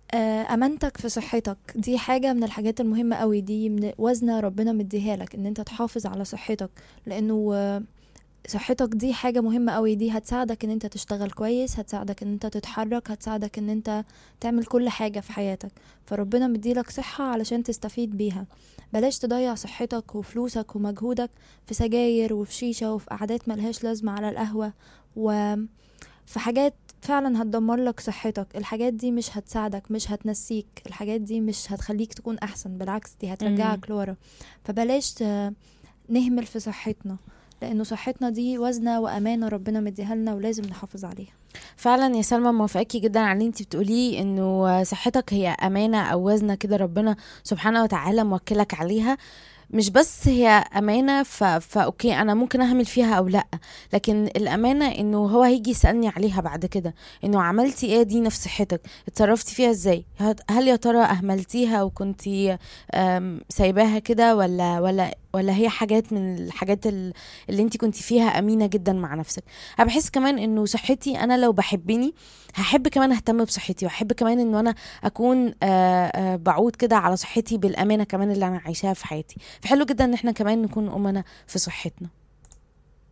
آه، امانتك في صحتك دي حاجه من الحاجات المهمه قوي دي من وزنه ربنا مديها لك ان انت تحافظ على صحتك لانه آه، صحتك دي حاجة مهمة قوي دي هتساعدك ان انت تشتغل كويس هتساعدك ان انت تتحرك هتساعدك ان انت تعمل كل حاجة في حياتك فربنا مديلك صحة علشان تستفيد بيها بلاش تضيع صحتك وفلوسك ومجهودك في سجاير وفي شيشة وفي قعدات ملهاش لازمة على القهوة وفي حاجات فعلا هتدمر لك صحتك الحاجات دي مش هتساعدك مش هتنسيك الحاجات دي مش هتخليك تكون احسن بالعكس دي هترجعك لورا فبلاش ت- نهمل في صحتنا لانه صحتنا دي وزنه وامانه ربنا مديها لنا ولازم نحافظ عليها فعلا يا سلمى موافقاكي جدا على اللي انت بتقوليه انه صحتك هي امانه او وزنه كده ربنا سبحانه وتعالى موكلك عليها مش بس هي امانه ف... فاوكي انا ممكن اهمل فيها او لا لكن الامانه انه هو هيجي يسالني عليها بعد كده انه عملتي ايه دي في صحتك اتصرفتي فيها ازاي هت- هل يا ترى اهملتيها وكنتي أم، سايباها كده ولا ولا ولا هي حاجات من الحاجات ال- اللي انت كنت فيها امينه جدا مع نفسك انا بحس كمان انه صحتي انا لو بحبني هحب كمان اهتم بصحتي واحب كمان انه انا اكون آه، آه، بعود كده على صحتي بالامانه كمان اللي انا عايشاها في حياتي فحلو جدا ان احنا كمان نكون امنا في صحتنا